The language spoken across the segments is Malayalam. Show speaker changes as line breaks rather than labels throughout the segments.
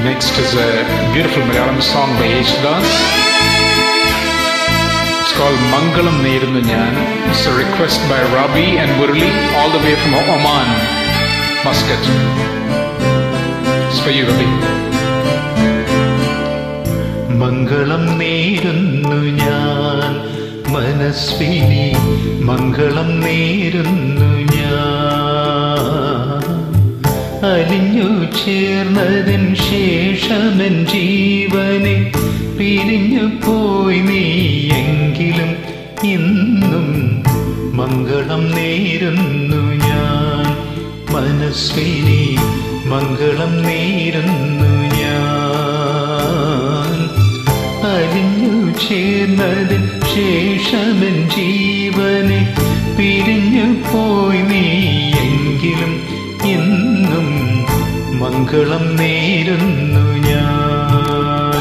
Next is a beautiful Malayalam song by Yeshdas. It's called Mangalam Nerunu Nyan. It's a request by Rabi and Murli all the way from Oman, Muscat. It's for you, Rabi.
മംഗളം നേരുന്നു ഞാൻ മനസ്വിനി മംഗളം നേരുന്നു ഞാൻ അലിഞ്ഞു ചേർന്നതിൻ ശേഷമൻ ജീവനെ പിരിഞ്ഞു പോയി നീ എങ്കിലും ഇന്നും മംഗളം നേരുന്നു ഞാൻ മനസ്വിനി മംഗളം നേരുന്നു ഞാൻ അലിഞ്ഞു ചേർന്നതിൻ ശേഷമൻ ജീവനെ പിരിഞ്ഞു പോയി നീ എങ്കിലും ഇന്നും മംഗളം നേരുന്നു ഞാൻ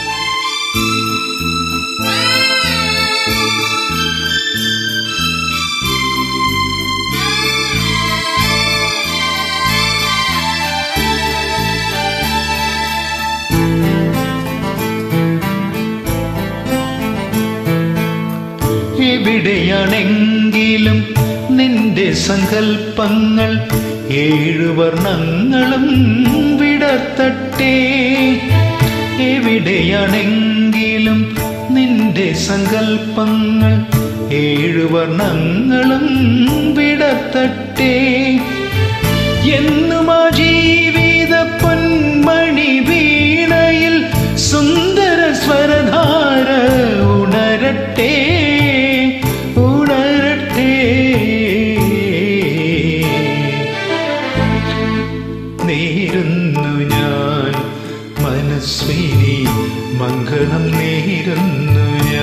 എവിടെയാണെങ്കിലും നിന്റെ സങ്കൽപ്പങ്ങൾ ഏഴു വർണ്ണങ്ങളും വിടർത്തട്ടെ എവിടെയാണെങ്കിലും നിന്റെ സങ്കൽപ്പങ്ങൾ ഏഴു വർണ്ണങ്ങളും വിടർത്തട്ടെ എന്നും ആ ജീവിത പൊന്മണി വീണയിൽ സുന്ദര സ്വരധാര ഉണരട്ടെ ഉണരട്ടെ നേരുന്നു ഞാൻ മനസ്വിനി മംഗളം നേരുന്നു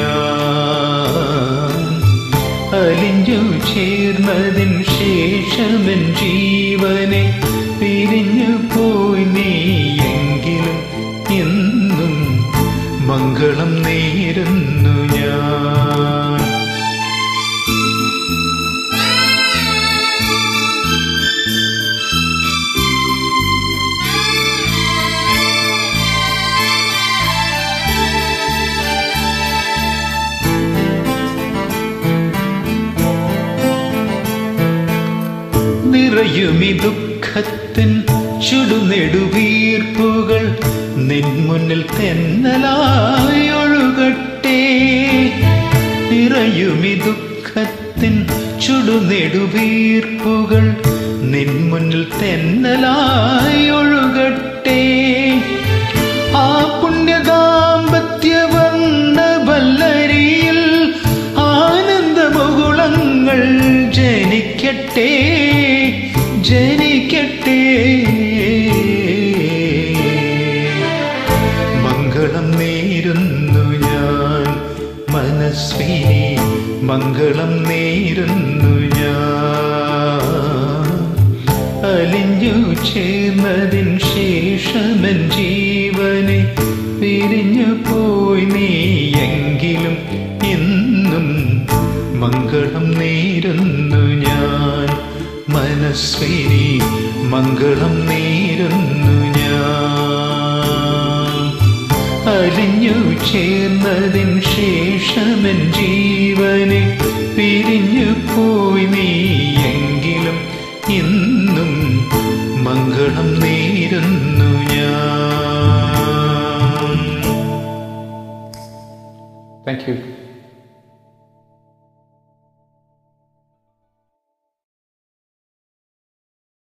ഞാൻ അലിഞ്ഞു ചേർന്നതിൻ ശേഷമൻ ജീവനെ പിരിഞ്ഞു പോയി നീ എങ്കിലും എന്നും മംഗളം നേരുന്നു ഞാൻ നിറയുമി ദുഃഖത്തിൻ ചുടുനെടുവീർപ്പുകൾ നിൻ മുന്നിൽ തെന്നലായി ഒഴുകട്ടെ നിറയുമി ദുഃഖത്തിൻ ചുടുനെടുവീർപ്പുകൾ നിൻ മുന്നിൽ തെന്നലായി ഒഴുകട്ടെ ആ പുണ്യദാമ്പത്യ വർണ്ണവല്ലരിയിൽ ആനന്ദമുകുളങ്ങൾ ജനിക്കട്ടെ ജനിക്കട്ടെ മംഗളം നേരുന്നു ഞാൻ മനസ്വിനി മംഗളം നേരുന്നു ഞാൻ അലിഞ്ഞു ചേർന്നതിൻ ശേഷമൻ ജീവനെ പിരിഞ്ഞു പോയി നീ എങ്കിലും ഇന്നും മംഗളം നേരുന്നു ഞാൻ മനസ്വിനി മംഗളം നേരുന്നു ഞാൻ അലിഞ്ഞു ചേർന്നതിൻ ശേഷമൻ ജീവനെ പിരിഞ്ഞു പോയി നീ എങ്കിലും ഇന്നും മംഗളം നേരുന്നു ഞാൻ
Thank you.